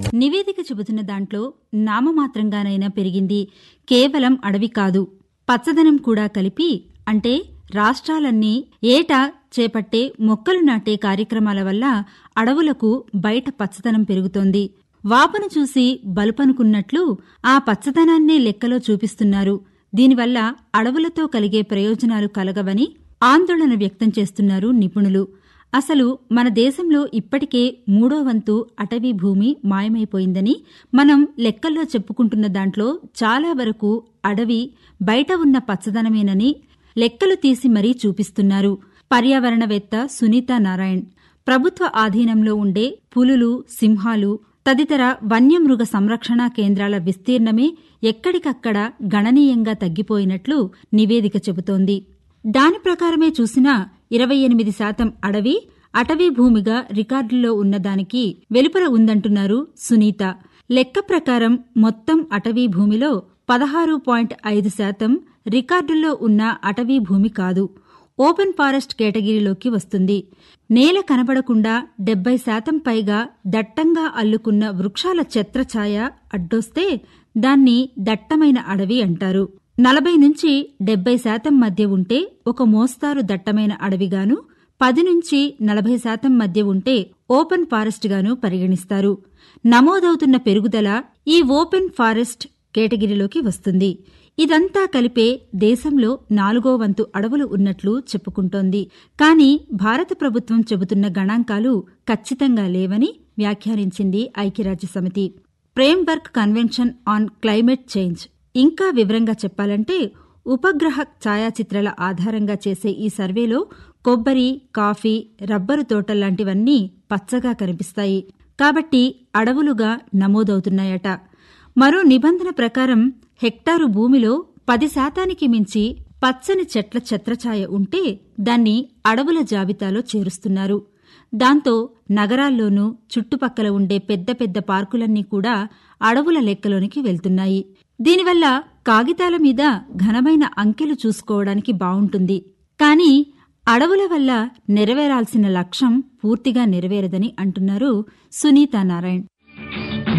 నివేదిక చెబుతున్న దాంట్లో నామమాత్రంగానైనా పెరిగింది కేవలం అడవి కాదు పచ్చదనం కూడా కలిపి అంటే రాష్ట్రాలన్నీ ఏటా చేపట్టే మొక్కలు నాటే కార్యక్రమాల వల్ల అడవులకు బయట పచ్చదనం పెరుగుతోంది వాపను చూసి బలుపనుకున్నట్లు ఆ పచ్చదనాన్నే లెక్కలో చూపిస్తున్నారు దీనివల్ల అడవులతో కలిగే ప్రయోజనాలు కలగవని ఆందోళన వ్యక్తం చేస్తున్నారు నిపుణులు అసలు మన దేశంలో ఇప్పటికే మూడో వంతు అటవీ భూమి మాయమైపోయిందని మనం లెక్కల్లో చెప్పుకుంటున్న దాంట్లో చాలా వరకు అడవి బయట ఉన్న పచ్చదనమేనని లెక్కలు తీసి మరీ చూపిస్తున్నారు పర్యావరణవేత్త సునీతా నారాయణ్ ప్రభుత్వ ఆధీనంలో ఉండే పులులు సింహాలు తదితర వన్యమృగ సంరక్షణ కేంద్రాల విస్తీర్ణమే ఎక్కడికక్కడ గణనీయంగా తగ్గిపోయినట్లు నివేదిక చెబుతోంది దాని ప్రకారమే చూసినా ఇరవై ఎనిమిది శాతం అడవి అటవీ భూమిగా రికార్డుల్లో ఉన్నదానికి వెలుపల ఉందంటున్నారు సునీత లెక్క ప్రకారం మొత్తం అటవీ భూమిలో పదహారు పాయింట్ ఐదు శాతం రికార్డుల్లో ఉన్న అటవీ భూమి కాదు ఓపెన్ ఫారెస్ట్ కేటగిరీలోకి వస్తుంది నేల కనబడకుండా డెబ్బై శాతం పైగా దట్టంగా అల్లుకున్న వృక్షాల ఛత్రఛాయ అడ్డొస్తే దాన్ని దట్టమైన అడవి అంటారు నలభై నుంచి డెబ్బై శాతం మధ్య ఉంటే ఒక మోస్తారు దట్టమైన అడవిగాను పది నుంచి నలభై శాతం మధ్య ఉంటే ఓపెన్ ఫారెస్ట్ గాను పరిగణిస్తారు నమోదవుతున్న పెరుగుదల ఈ ఓపెన్ ఫారెస్ట్ కేటగిరీలోకి వస్తుంది ఇదంతా కలిపే దేశంలో నాలుగో వంతు అడవులు ఉన్నట్లు చెప్పుకుంటోంది కానీ భారత ప్రభుత్వం చెబుతున్న గణాంకాలు ఖచ్చితంగా లేవని వ్యాఖ్యానించింది ఐక్యరాజ్యసమితి framework convention on climate change ఇంకా వివరంగా చెప్పాలంటే ఉపగ్రహ ఛాయాచిత్రాల ఆధారంగా చేసే ఈ సర్వేలో కొబ్బరి కాఫీ రబ్బరు తోటల్లాంటివన్నీ పచ్చగా కనిపిస్తాయి కాబట్టి అడవులుగా నమోదవుతున్నాయట మరో నిబంధన ప్రకారం హెక్టారు భూమిలో పది శాతానికి మించి పచ్చని చెట్ల ఛత్రఛాయ ఉంటే దాన్ని అడవుల జాబితాలో చేరుస్తున్నారు దాంతో నగరాల్లోనూ చుట్టుపక్కల ఉండే పెద్ద పెద్ద పార్కులన్నీ కూడా అడవుల లెక్కలోనికి వెళ్తున్నాయి దీనివల్ల కాగితాల మీద ఘనమైన అంకెలు చూసుకోవడానికి బావుంటుంది కానీ అడవుల వల్ల నెరవేరాల్సిన లక్ష్యం పూర్తిగా నెరవేరదని అంటున్నారు సునీతా నారాయణ్